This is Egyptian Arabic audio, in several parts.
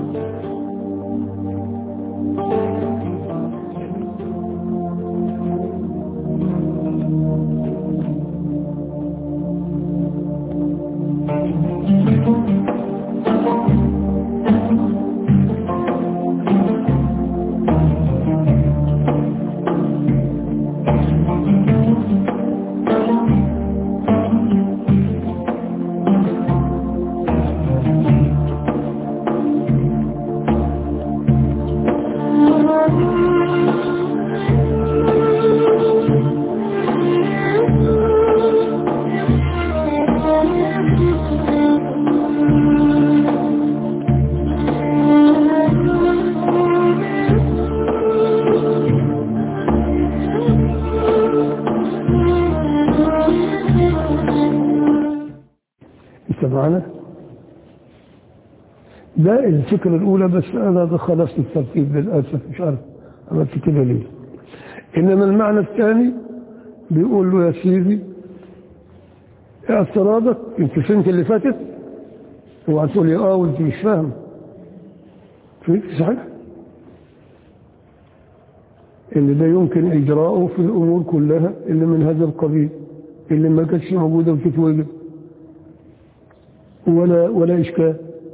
انت معنا ده الفكرة الأولى بس أنا خلصت الترتيب للأسف مش عارف عملت كده ليه إنما المعنى الثاني بيقول له يا سيدي اعتراضك انت السنة اللي فاتت اوعى تقول لي اه وانت مش فاهم في صحيح ان ده يمكن اجراؤه في الامور كلها اللي من هذا القبيل اللي ما كانتش موجوده وتتوجد ولا ولا اشكال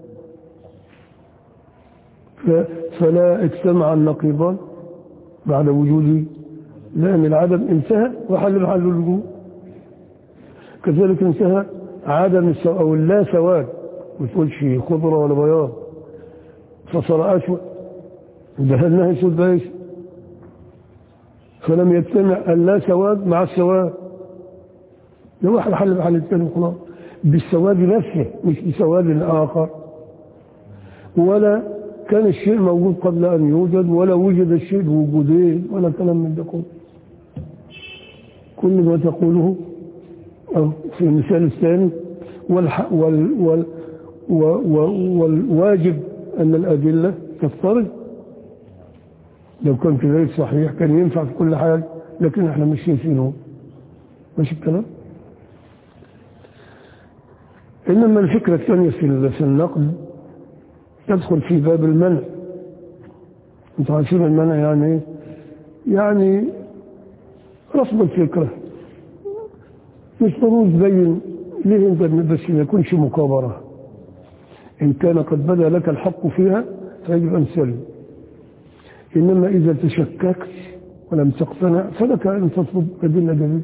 ف- فلا اجتمع النقيضان بعد وجوده لان العدم انتهى وحل محل الوجود كذلك انتهى عدم السو... او اللا سواد ما تقولش خضره ولا بياض فصار اسود ودهناه اسود بايش فلم يجتمع اللا سواد مع السواد ده واحد حل محل الثاني خلاص بالسواد نفسه مش بسواد اخر ولا كان الشيء موجود قبل ان يوجد ولا وجد الشيء بوجودين ولا كلام من ده كله كل ما تقوله أو في المثال الثاني والح وال وال و و والواجب أن الأدلة تفترض لو كان كذلك صحيح كان ينفع في كل حال لكن احنا مش شايفينه ماشي الكلام إنما الفكرة الثانية في ال- في النقد تدخل في باب المنع انتوا عارفين المنع يعني ايه؟ يعني رفض الفكره مش ضروري تبين ليه انت بس ما يكونش مكابرة ان كان قد بدا لك الحق فيها فيجب ان تسلم انما اذا تشككت ولم تقتنع فلك ان تطلب ادله جديده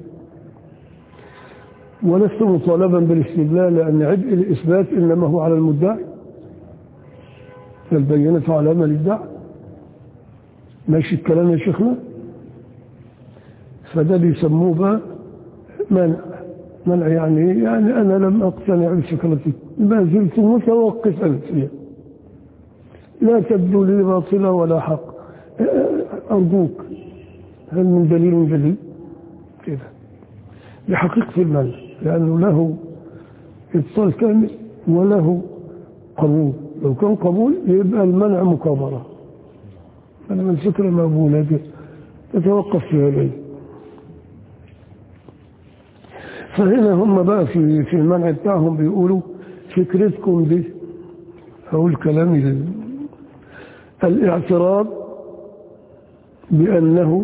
ولست مطالبا بالاستدلال لان عبء الاثبات انما هو على المدعي فالبينة على من ادعى ماشي الكلام يا شيخنا فده بيسموه بقى منع منع يعني إيه؟ يعني أنا لم أقتنع بفكرتي ما زلت متوقفا فيها لا تبدو لي باطلة ولا حق أرجوك هل من دليل جديد كده بحقيقة المنع لأنه له إبطال كامل وله قبول لو كان قبول يبقى المنع مكابرة أنا من فكرة مقبولة دي تتوقف فيها ليه فهنا هم بقى في في المنع بتاعهم بيقولوا فكرتكم دي أقول كلامي ده الاعتراض بأنه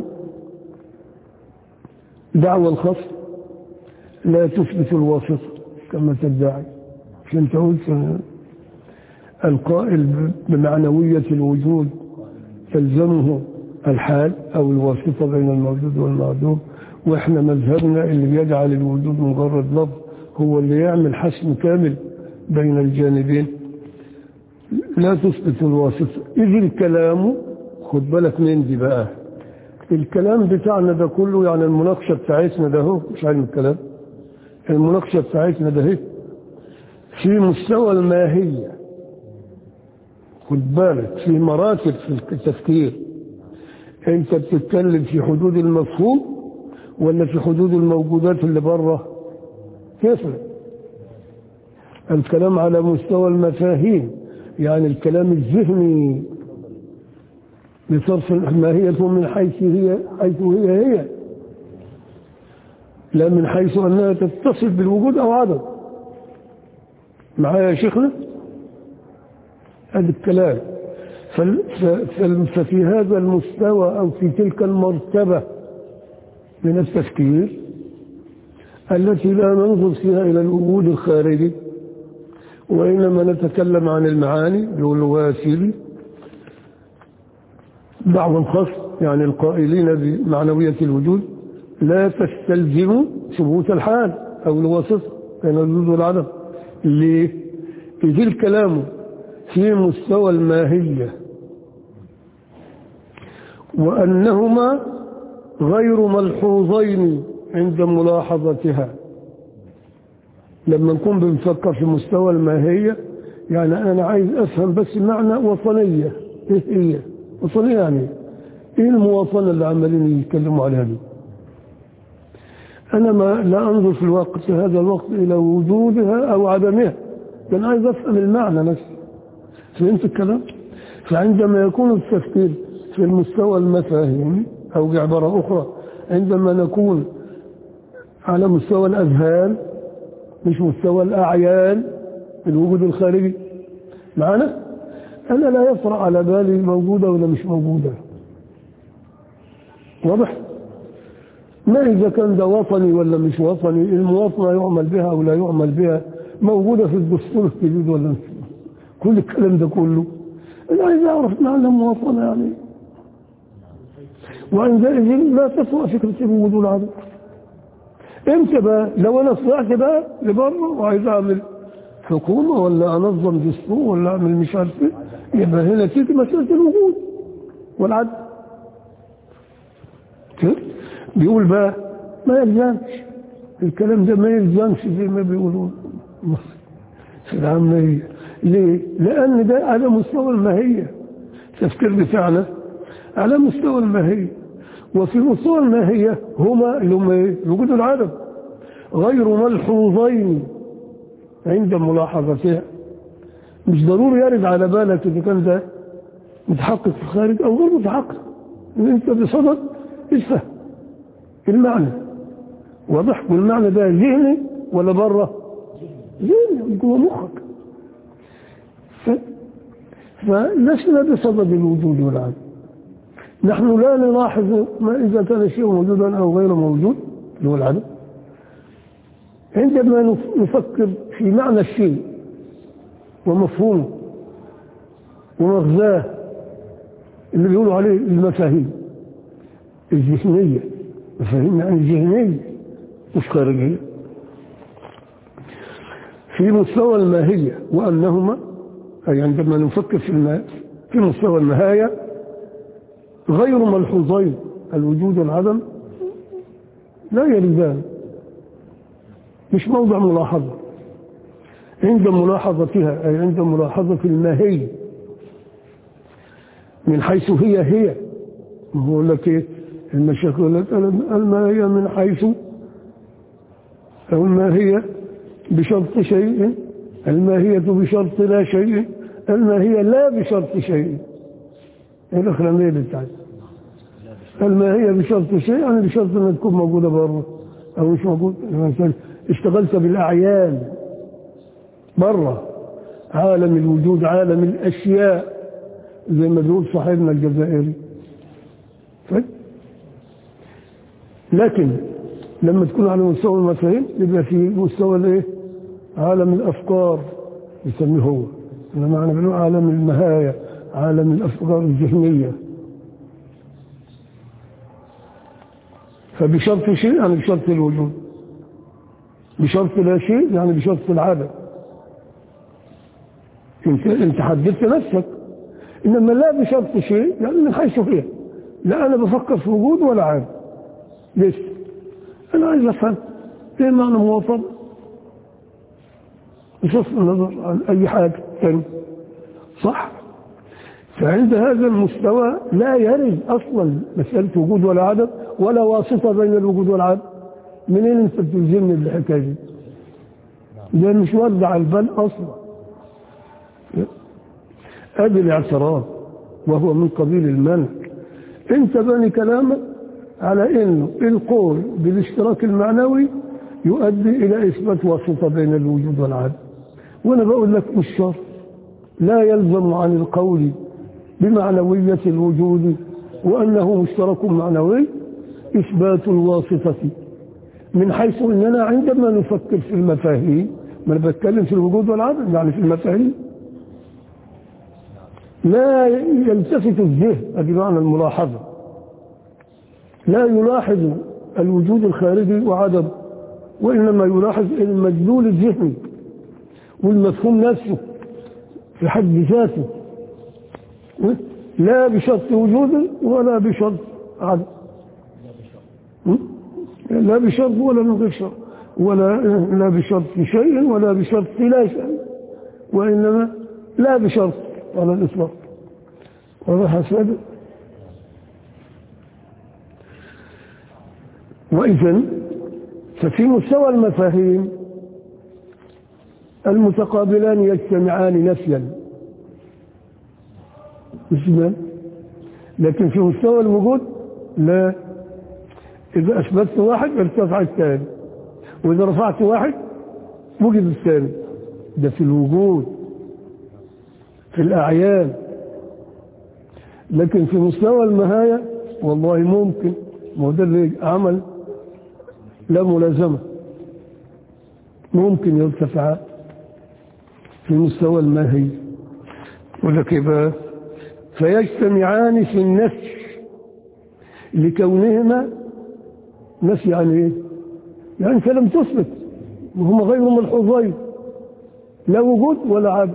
دعوى الخصم لا تثبت الواسطة كما تدعي مش انت قلت القائل بمعنوية الوجود تلزمه الحال أو الواسطة بين الموجود والمعدوم واحنا مذهبنا اللي بيجعل الوجود مجرد لفظ هو اللي يعمل حسم كامل بين الجانبين لا تثبت الواسطة إذ الكلام خد بالك من دي بقى الكلام بتاعنا ده كله يعني المناقشة بتاعتنا ده هو مش علم الكلام المناقشة بتاعتنا ده هي في مستوى الماهية خد بالك في مراتب في التفكير انت بتتكلم في حدود المفهوم ولا في حدود الموجودات اللي بره كيف الكلام على مستوى المفاهيم يعني الكلام الذهني بصرف ماهية من حيث هي حيث هي هي لا من حيث أنها تتصل بالوجود أو عدم معايا يا شيخنا هذا الكلام فال- ف- فال- ففي هذا المستوى أو في تلك المرتبة من التفكير التي لا ننظر فيها إلى الوجود الخارجي وإنما نتكلم عن المعاني بالواسل بعض الخاص يعني القائلين بمعنوية الوجود لا تستلزم ثبوت الحال أو الواسطة بين الوجود والعدم ليه؟ إذ الكلام في مستوى الماهية وأنهما غير ملحوظين عند ملاحظتها لما نكون بنفكر في مستوى الماهية يعني أنا عايز أفهم بس معنى وطنية إيه هي وطنية يعني إيه المواطنة اللي عمالين يتكلموا عليها دي أنا ما لا أنظر في الوقت في هذا الوقت إلى وجودها أو عدمها أنا عايز أفهم المعنى نفسه فهمت الكلام فعندما يكون التفكير في المستوى المفاهيمي أو بعبارة أخرى عندما نكون على مستوى الأذهان مش مستوى الأعيان الوجود الخارجي معنا أنا لا يطرأ على بالي موجودة ولا مش موجودة واضح ما إذا كان ده وطني ولا مش وطني المواطنة يعمل بها أو لا يعمل بها موجودة في الدستور الجديد ولا مش كل الكلام ده كله أنا عايز أعرف معنى المواطنة يعني وعندئذ لا تسوى فكرة الوجود والعدم امتى بقى لو انا طلعت بقى لبره وعايز اعمل حكومة ولا انظم دستور ولا اعمل مش عارف ايه يبقى هنا تيجي مسألة الوجود والعدم كده؟ بيقول بقى ما يلزمش الكلام ده ما يلزمش زي ما بيقولوا في العامية ليه؟ لأن ده على مستوى الماهية التفكير بتاعنا على مستوى الماهية وفي مستوى الماهية هما اللي هم ايه؟ الوجود العدم غير ملحوظين عند ملاحظتها مش ضروري يرد على بالك إذا كان ده متحقق في الخارج أو غير متحقق إن أنت بصدد الفهم المعنى واضح والمعنى ده ذهني ولا بره ذهني جوه مخك ف... فلسنا بصدد الوجود والعدم نحن لا نلاحظ ما إذا كان الشيء موجودا أو غير موجود اللي هو العدم عندما نف- نفكر في معنى الشيء ومفهومه ومغزاه اللي بيقولوا عليه المفاهيم الذهنية مفاهيم يعني ذهنية مش خارجية في مستوى الماهية وأنهما أي عندما نفكر في الما في مستوى المهاية غير ملحوظين الوجود والعدم لا يريدان مش موضع ملاحظة عند ملاحظتها أي عند ملاحظة الماهية من حيث هي هي ما هو لك إيه؟ المشايخ يقول لك الماهية من حيث أو الماهية بشرط شيء الماهية بشرط لا شيء الماهية لا بشرط شيء الأخرانية بتاعت الماهية بشرط شيء يعني بشرط أنها تكون موجودة بره أو مش موجود مثلا اشتغلت بالأعيان بره عالم الوجود عالم الأشياء زي ما بيقول صاحبنا الجزائري ف... لكن لما تكون على مستوى المفاهيم يبقى في مستوى الايه عالم الافكار يسميه هو انا معنى بنقول عالم المهاية عالم الافكار الذهنية فبشرط شيء يعني بشرط الوجود بشرط لا شيء يعني بشرط العدم انت انت حددت نفسك انما لا بشرط شيء يعني من حيث هي لا انا بفكر في وجود ولا عدم ليش انا عايز افهم ايه معنى مواطن بصرف النظر عن اي حاجه ثانيه صح فعند هذا المستوى لا يرد اصلا مساله وجود ولا عدم ولا واسطه بين الوجود والعدم منين انت بتلزمني بالحكايه دي؟ ده مش ورد على البال اصلا ادي الاعتراض وهو من قبيل المنع انت بني كلامك على انه القول بالاشتراك المعنوي يؤدي الى اثبات واسطه بين الوجود والعدم وانا بقول لك مش شرط لا يلزم عن القول بمعنوية الوجود وأنه مشترك معنوي إثبات الواسطة من حيث أننا عندما نفكر في المفاهيم ما أنا بتكلم في الوجود والعدم يعني في المفاهيم لا يلتفت الذهن هذه معنى الملاحظة لا يلاحظ الوجود الخارجي وعدم وإنما يلاحظ المدلول الذهني والمفهوم نفسه في حد ذاته لا بشرط وجود ولا بشرط عدم لا بشرط ولا من غير شرط ولا لا بشرط شيء ولا بشرط لا شيء وإنما لا بشرط على الإطلاق واضح حسب وإذا ففي مستوى المفاهيم المتقابلان يجتمعان نفيا اسما لكن في مستوى الوجود لا إذا أثبتت واحد ارتفع الثاني وإذا رفعت واحد وجد الثاني ده في الوجود في الأعيان لكن في مستوى المهاية والله ممكن ما هو ده اللي عمل لا ملازمة ممكن يرتفع في مستوى الماهي ولا كيف فيجتمعان في النفي لكونهما نفي يعني ايه يعني انت لم تثبت وهم غير ملحوظين لا وجود ولا عدم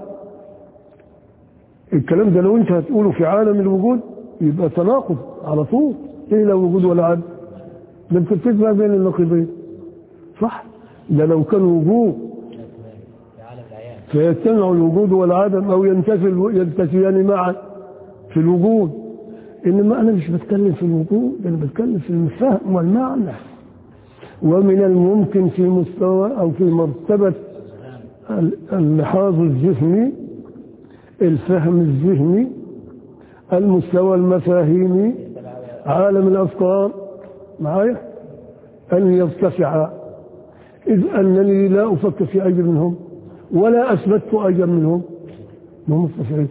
الكلام ده لو انت هتقوله في عالم الوجود يبقى تناقض على طول ايه لا وجود ولا عدم ده انت بتجمع بين النقيضين صح ده لو كان وجود في عالم العيان فيجتمع الوجود والعدم او ينتفي ينتفيان معا في الوجود انما انا مش بتكلم في الوجود انا بتكلم في الفهم والمعنى ومن الممكن في مستوى او في مرتبه اللحاظ الذهني الفهم الذهني المستوى المفاهيمي عالم الافكار معايا ان يرتفع اذ انني لا افكر في اي منهم ولا اثبتت اي منهم هم مرتفعين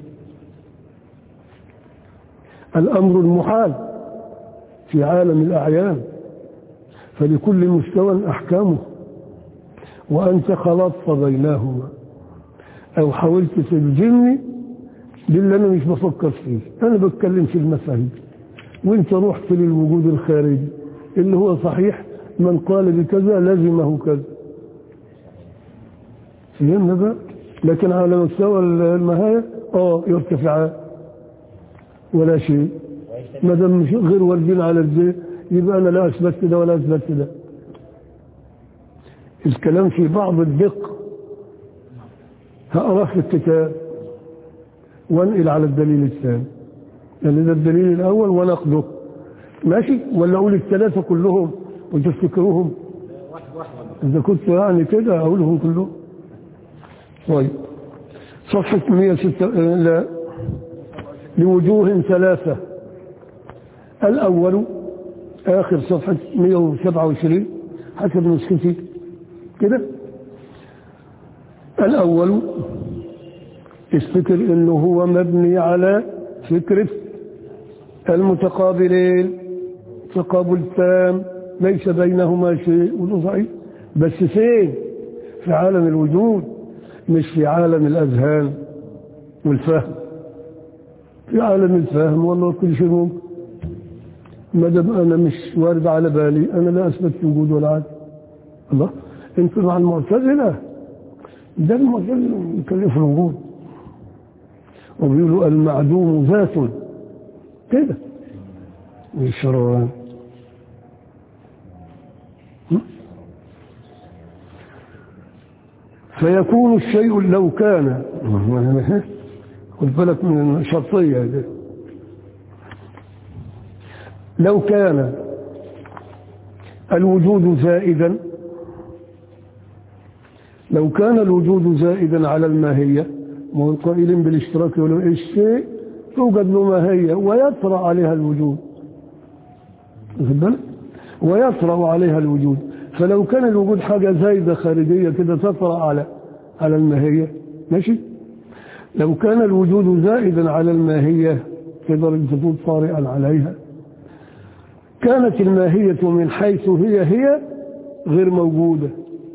الأمر المحال في عالم الأعيان فلكل مستوى أحكامه وأنت خلطت بينهما أو حاولت في الجن باللي أنا مش بفكر فيه أنا بتكلم في المفاهيم وانت رحت للوجود الخارجي اللي هو صحيح من قال بكذا لزمه كذا فهمنا بقى لكن على مستوى المهاية اه يرتفعان ولا شيء ما دام مش غير واردين على الزيت يبقى انا لا اثبت ده ولا اثبت ده الكلام في بعض الدقة هقراه في الكتاب وانقل على الدليل الثاني يعني ده الدليل الاول ونقده ماشي ولا اقول الثلاثة كلهم وتفتكروهم واحد واحد اذا كنت يعني كده اقولهم كلهم طيب صفحة 106 لا لوجوه ثلاثة الأول آخر صفحة 127 حسب نسختي كده الأول افتكر انه هو مبني على فكرة المتقابلين تقابل تام ليس بينهما شيء وده صحيح بس فين في عالم الوجود مش في عالم الأذهان والفهم في عالم الفهم والله كل شيء ممكن ما دام انا مش وارد على بالي انا لا اثبت وجود ولا عدم الله انتوا مع المعتزله ده المعتزله يكلف الوجود وبيقولوا المعدوم ذات كده والشروان فيكون الشيء لو كان خد بالك من الشرطية دي لو كان الوجود زائدا لو كان الوجود زائدا على الماهية مو قائل بالاشتراك ولو الشيء توجد له ماهية ويطرأ عليها الوجود واخد بالك ويطرأ عليها الوجود فلو كان الوجود حاجة زايدة خارجية كده تطرأ على على الماهية ماشي لو كان الوجود زائدا على الماهية تقدر أن تكون طارئا عليها كانت الماهية من حيث هي هي غير موجودة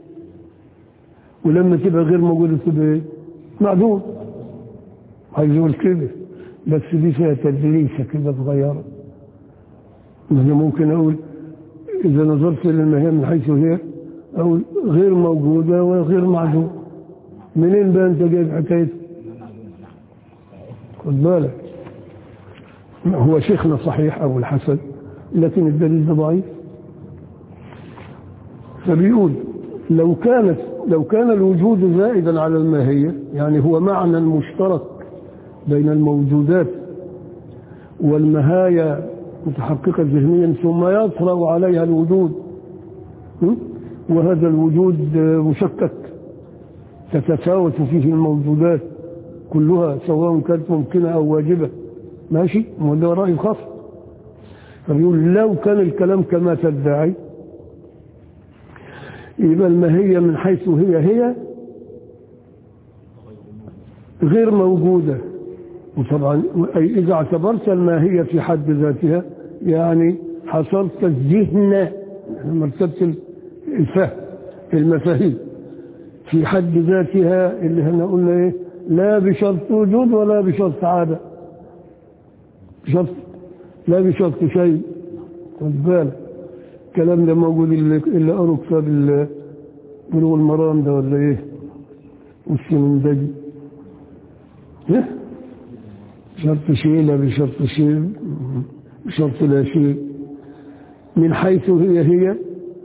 ولما تبقى غير موجودة تبقى ايه؟ معدوم عايز يقول كده بس دي فيها تدليسة كده صغيرة أنا ممكن أقول إذا نظرت للماهية من حيث هي أقول غير موجودة وغير معدوم منين بقى أنت جايب حكاية خد بالك هو شيخنا صحيح أبو الحسن لكن الدليل ده ضعيف فبيقول لو كانت لو كان الوجود زائدا على الماهية يعني هو معنى مشترك بين الموجودات والمهايا متحققة ذهنيا ثم يطرأ عليها الوجود م? وهذا الوجود مشكك تتفاوت فيه الموجودات كلها سواء كانت ممكنة أو واجبة ماشي وده رأي خاص فبيقول لو كان الكلام كما تدعي يبقى الماهية من حيث هي هي غير موجودة وطبعا أي إذا اعتبرت الماهية في حد ذاتها يعني حصلت الذهن مرتبة الفهم المفاهيم في حد ذاتها اللي احنا قلنا ايه لا بشرط وجود ولا بشرط عادة بشرط لا بشرط شيء خد بالك الكلام ده موجود اللي, اللي قروا كتاب بلوغ المرام ده ولا ايه والسمندجي ايه شرط شيء لا بشرط شيء بشرط لا شيء من حيث هي هي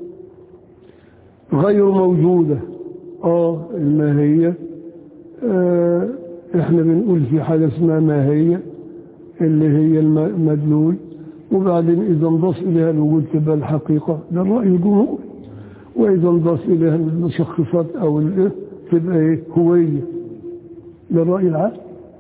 غير موجودة اه الماهية آه احنا بنقول في حاجة اسمها ماهية اللي هي المدلول وبعدين إذا انضاف إليها الوجود تبقى الحقيقة ده الرأي الجمهور وإذا انضاف إليها المشخصات أو الإيه تبقى إيه هوية ده الرأي العام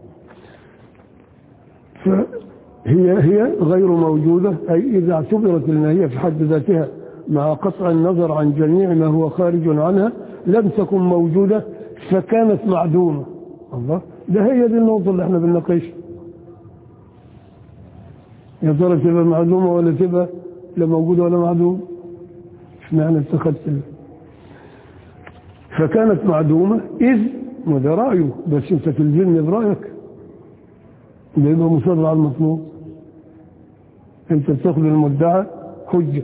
فهي هي غير موجودة أي إذا اعتبرت الماهية في حد ذاتها مع قطع النظر عن جميع ما هو خارج عنها لم تكن موجودة فكانت معدومة الله ده هي دي النقطة اللي احنا بنناقشها يا ترى تبقى معدومة ولا تبقى لا موجودة ولا معدومة اشمعنى اتخذت فكانت معدومة إذ وده رأيه بس انت تلزمني برأيك ده يبقى مصر على المطلوب انت بتاخد المدعى حجة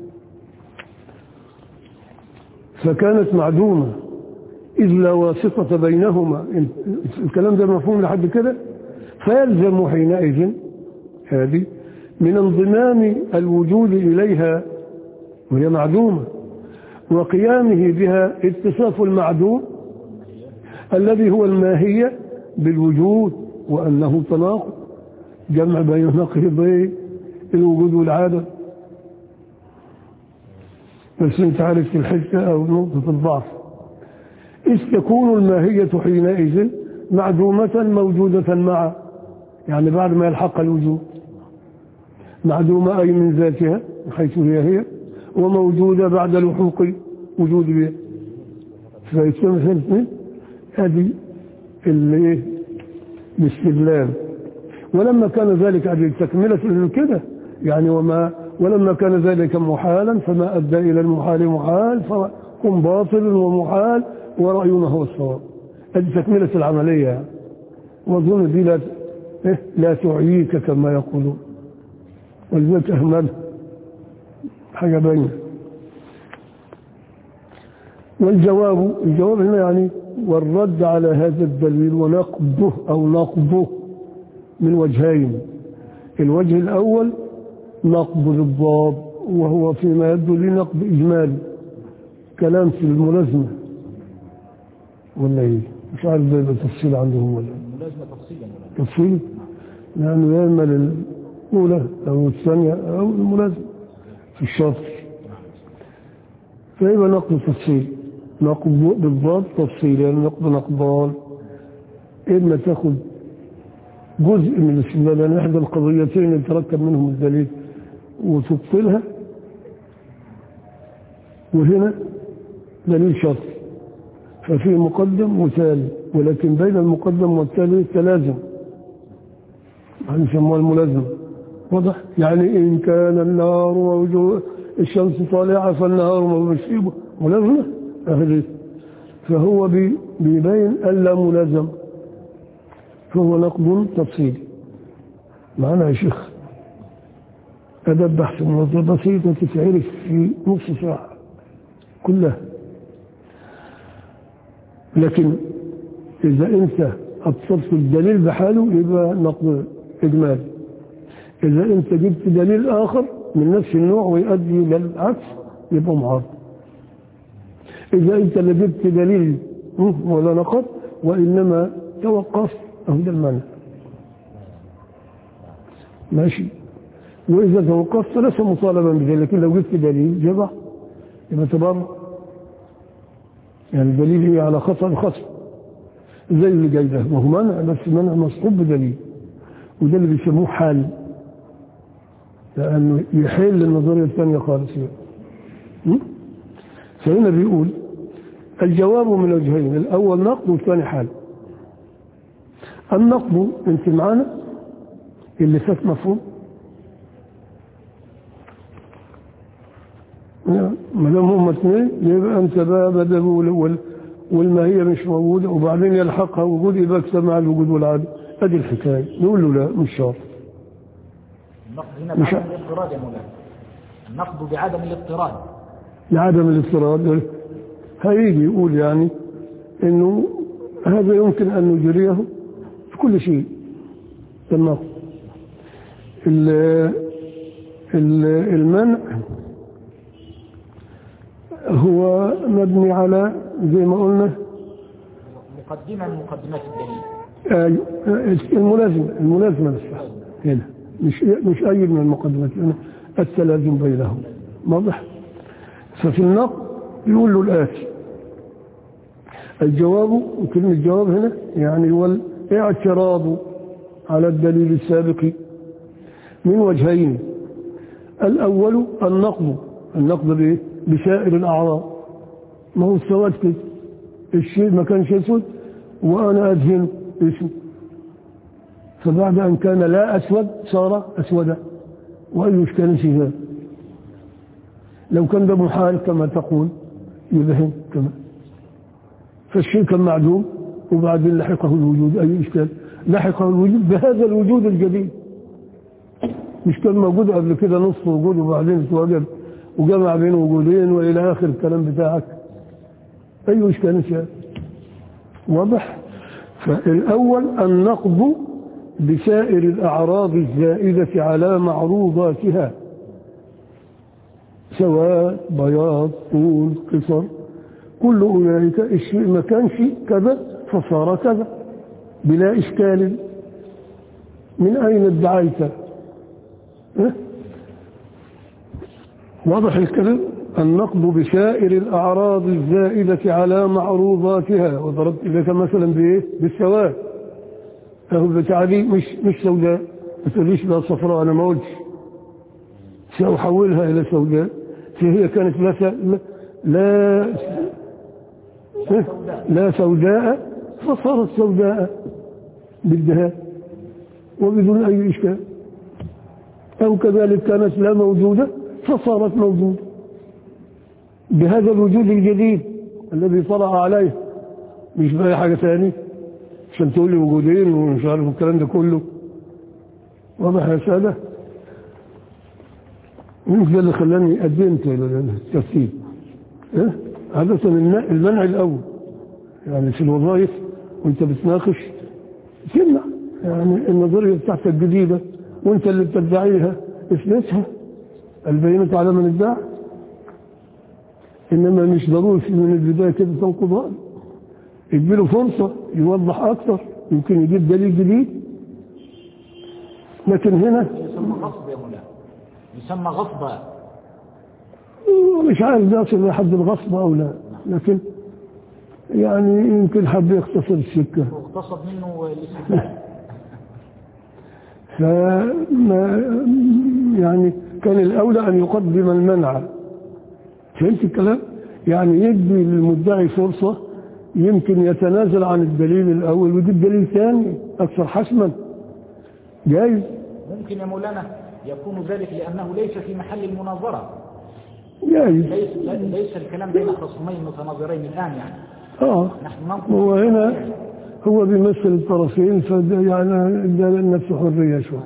فكانت معدومة إذ لا واسطة بينهما الكلام ده مفهوم لحد كده فيلزم حينئذ هذه من انضمام الوجود إليها وهي معدومة وقيامه بها اتصاف المعدوم الذي هو الماهية بالوجود وأنه تناقض جمع بين نقيضي الوجود والعادة بس انت عارف الحتة أو نقطة الضعف إذ تكون الماهية حينئذ معدومة موجودة معه يعني بعد ما يلحق الوجود معدومة أي من ذاتها حيث هي هي وموجودة بعد لحوق وجود بها فيتسمى الاثنين هذه اللي الاستدلال ولما كان ذلك هذه تكملة كده يعني وما ولما كان ذلك محالا فما أدى إلى المحال محال فهم باطل ومحال ورأينا هو الصواب هذه تكملة العملية وأظن دي لا إيه لا تعييك كما يقولون ولذلك أهمل حاجة بينه والجواب الجواب هنا يعني والرد على هذا الدليل ونقضه أو نقضه من وجهين الوجه الأول نقض الضاب وهو فيما يبدو لي نقض إجمالي كلام في الملازمة ولا إيه مش عارف ده يبقى تفصيل عندهم ولا الملازمة تفصيلا تفصيل لأنه يعمل الأولى أو الثانية أو الملازمة في الشرط فيبقى نقض تفصيل نقض بالضبط تفصيل يعني نقض نقضان إما تاخد جزء من الاستدلال يعني إحدى القضيتين يتركب منهم الدليل وتبطلها وهنا دليل شرط ففي مقدم وتالي ولكن بين المقدم والتالي تلازم هنسموها الملازمة واضح يعني إن كان النهار موجود الشمس طالعة فالنهار مصيبة ملازمة أهدي فهو بي- بيبين ألا ملازم فهو نقد تفصيلي معنا يا شيخ أدب بحث منظر بسيطة تتعرف في نص ساعة كلها لكن إذا أنت أبسطت الدليل بحاله يبقى نقد إجمالي إذا أنت جبت دليل آخر من نفس النوع ويؤدي للعكس يبقى معارض إذا أنت اللي جبت دليل م، ولا نقد وإنما توقفت أهو ده المعنى ماشي وإذا توقفت ليس مطالبا بذلك لكن لو جبت دليل جبع يبقى تبرع يعني الدليل هي على خطأ الخصم زي اللي جاي ده وهو منع بس منع مصحوب بدليل وده اللي بيسموه حال لأنه يحل النظرية الثانية خالص يعني. م? فهنا بيقول الجواب من وجهين الأول نقد والثاني حال النقد انت معانا اللي فات مفهوم نعم. ما دام هم اثنين يبقى انت بقى بدل وال- وال- والماهيه مش موجوده وبعدين يلحقها وجود يبقى اجتمع الوجود والعدم ادي الحكايه نقول له لا مش شرط النقد هنا مش- بعدم الاضطراد يا مولانا النقد بعدم الاضطراد لعدم الافتراض هيجي يقول يعني انه هذا يمكن ان نجريه في كل شيء تمام ال- ال- المنع هو مبني على زي ما قلنا مقدمة من مقدمات الدليل آه، الملازمة الملازمة بس هنا مش مش أي من المقدمات هنا التلازم بينهم واضح ففي النقد يقول له الآتي الجواب وكلمة جواب هنا يعني هو الاعتراض على الدليل السابق من وجهين الأول النقد النقد بإيه؟ بسائر الأعراض ما هو السواد كده الشيء ما كانش اسود وانا ادهن اسود فبعد ان كان لا اسود صار اسودا واي اشكال في ذلك لو كان ده محال كما تقول يبهن كما فالشيء كان معدوم وبعدين لحقه الوجود اي اشكال لحقه الوجود بهذا الوجود الجديد مش كان موجود قبل كده نصف وجود وبعدين اتوجد وجمع بين وجودين والى اخر الكلام بتاعك أي إشكال فيها واضح فالأول النقض بسائر الأعراض الزائدة على معروضاتها سواء بياض طول قصر كل أولئك الشيء ما كانش كذا فصار كذا بلا إشكال من أين ادعيت ها؟ واضح الكلام النقد بسائر الأعراض الزائدة على معروضاتها وضربت لك مثلا بإيه بالسواد فهو بتاع دي مش مش سوداء ما تقوليش لا صفراء أنا ما قلتش سأحولها إلى سوداء فهي كانت لا س- لا لا, لا سوداء فصارت سوداء بالدهاء وبدون أي إشكال أو كذلك كانت لا موجودة فصارت موجودة بهذا الوجود الجديد الذي طرأ عليه مش بأي حاجة ثانية عشان تقول لي وجودين ومش عارف الكلام ده كله واضح يا سادة مش ده اللي خلاني قدمت الترتيب إيه؟ عادة المنع المنع الأول يعني في الوظائف وانت بتناقش تمنع يعني النظرية بتاعتك الجديدة وانت اللي بتدعيها اثبتها البينة على من ادعى انما مش ضروري في من البدايه كده تنقضها اديله فرصه يوضح اكثر يمكن يجيب دليل جديد لكن هنا يسمى غصب يا مولانا يسمى غصبا مش عارف ده يصل لحد الغصب او لا لكن يعني يمكن حب يختصر السكه واغتصب منه الاستدلال فما يعني كان الاولى ان يقدم المنع فهمت الكلام؟ يعني يدي للمدعي فرصة يمكن يتنازل عن الدليل الأول ويجيب دليل ثاني أكثر حسما جايز ممكن يا مولانا يكون ذلك لأنه ليس في محل المناظرة جايز ليس, ليس الكلام بين خصمين متناظرين الآن يعني اه نحن ننظر هو هنا هو بيمثل الطرفين فده يعني ادى لنفسه حريه شويه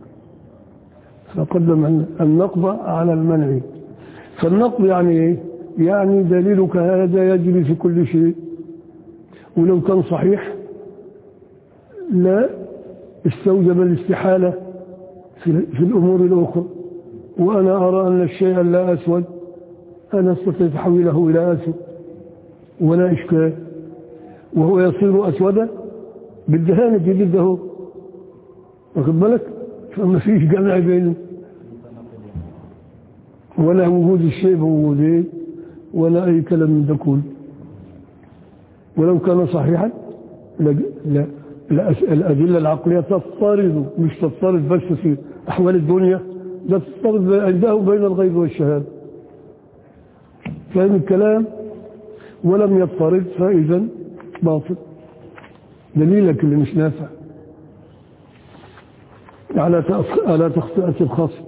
فقدم النقض على المنع فالنقض يعني ايه؟ يعني دليلك هذا يجري في كل شيء ولو كان صحيح لا استوجب الاستحالة في, في الأمور الأخرى وأنا أرى أن الشيء لا أسود أنا أستطيع تحويله إلى أسود ولا إشكال وهو يصير أسودا بالدهانة ضده واخد بالك فما فيش جمع بين ولا وجود الشيء بوجوده ولا أي كلام من ده كله ولو كان صحيحا لا, لا الأس- الأدلة العقلية تضطرد مش تضطرد بس في أحوال الدنيا ده تضطرد عنده بين الغيب والشهادة فاهم الكلام ولم يضطرد فإذا باطل دليلك اللي مش نافع على تأخ- على تخطئة الخصم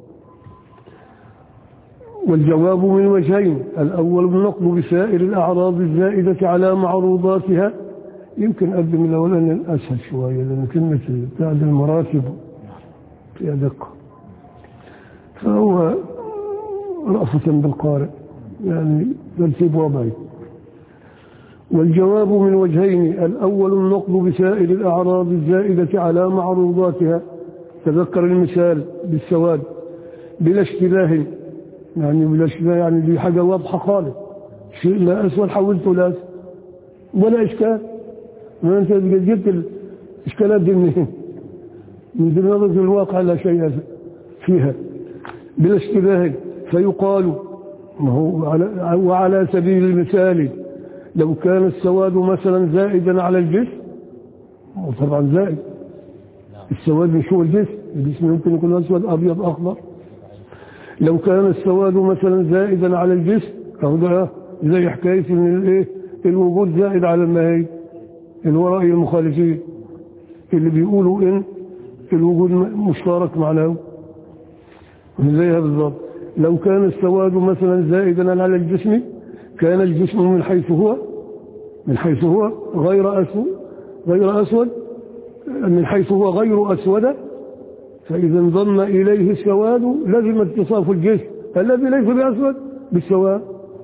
والجواب من وجهين الأول النقد بسائر الأعراض الزائدة على معروضاتها يمكن أقدم الأولاني الأسهل شوية لأن كلمة بعد المراتب فيها دقة فهو رأفة بالقارئ يعني ترتيب وضعي والجواب من وجهين الأول النقد بسائر الأعراض الزائدة على معروضاتها تذكر المثال بالسواد بلا اشتباه يعني بلا اشتباه يعني دي حاجة واضحة خالص شيء لا أسود حولته لا أسود ولا إشكال ما أنت جبت الإشكالات دي منين من دماغ الواقع لا شيء فيها بلا اشتباه فيقال ما هو على وعلى سبيل المثال لو كان السواد مثلا زائدا على الجسم هو طبعا زائد السواد مش هو الجسم الجسم يمكن يكون اسود ابيض اخضر لو كان السواد مثلا زائدا على الجسم أو ده زي حكايه ان الايه الوجود زائد على المهي الوراء المخالفين اللي بيقولوا ان الوجود مشترك معناه زيها بالضبط لو كان السواد مثلا زائدا على الجسم كان الجسم من حيث هو من حيث هو غير أسود غير أسود من حيث هو غير أسود فإذا انضم إليه السواد لزم اتصاف الجسم الذي ليس بأسود بالسواد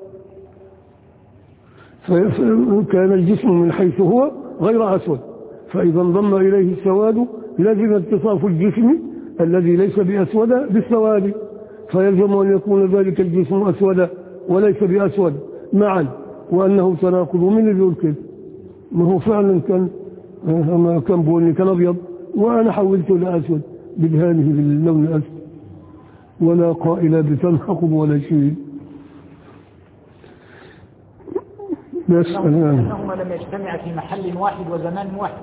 فكان الجسم من حيث هو غير أسود فإذا انضم إليه السواد لزم اتصاف الجسم الذي ليس بأسود بالسواد فيلزم أن يكون ذلك الجسم أسود وليس بأسود معا وأنه تناقض من اللي بيقول كده ما هو فعلا كان ما كان بني كان أبيض وأنا حولته لأسود بدهانه باللون الأسود ولا قائل بتناقض ولا شيء بس الآن أنهما لم يجتمعا في محل واحد وزمان واحد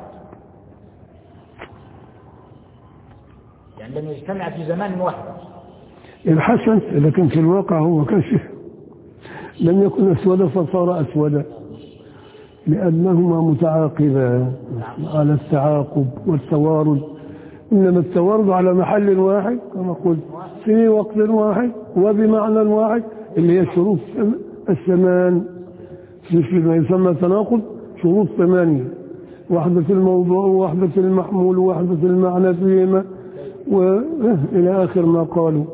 يعني لم يجتمعا في زمان واحد الحسن لكن في الواقع هو كشف لم يكن أسودا فصار أسودا لأنهما متعاقبان على التعاقب والتوارد إنما التوارد على محل واحد كما قلت في وقت واحد وبمعنى واحد اللي هي شروط الثمان في ما يسمى تناقض شروط ثمانية وحدة الموضوع ووحدة المحمول ووحدة المعنى فيهما وإلى آخر ما قالوا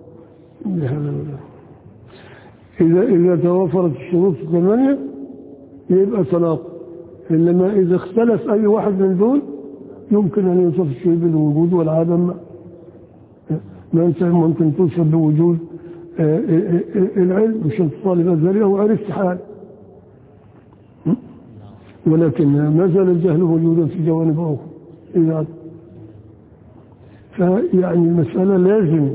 إذا إذا توفرت الشروط الثمانية يبقى تناقض إنما إذا اختلف أي واحد من دول يمكن أن يوصف الشيء بالوجود والعدم ما أنت ممكن توصف بوجود آه، آه، آه، العلم مش أنت طالب أزهري أو عرفت حال ولكن ما زال الجهل موجودا في جوانب أخرى إذا فيعني المسألة لازم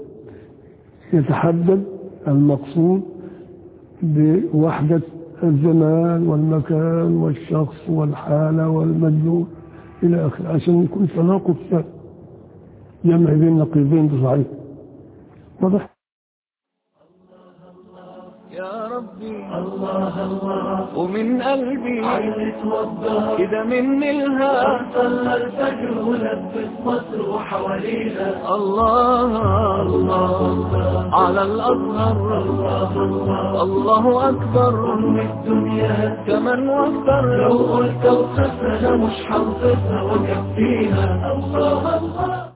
يتحدد المقصود بوحدة الزمان والمكان والشخص والحالة والمدلول إلى آخره عشان يكون تناقض سهل جمع بين نقيضين بصحيح واضح يا رب ربي الله الله ومن قلبي عايز اتوضى كده مني الهام صلى الفجر ولبس مصر وحوالينا الله الله على الأزهر الله الله الله أكبر أم الدنيا كمان واكتر لو قلت وصفنا مش حنصفها وكفيها الله الله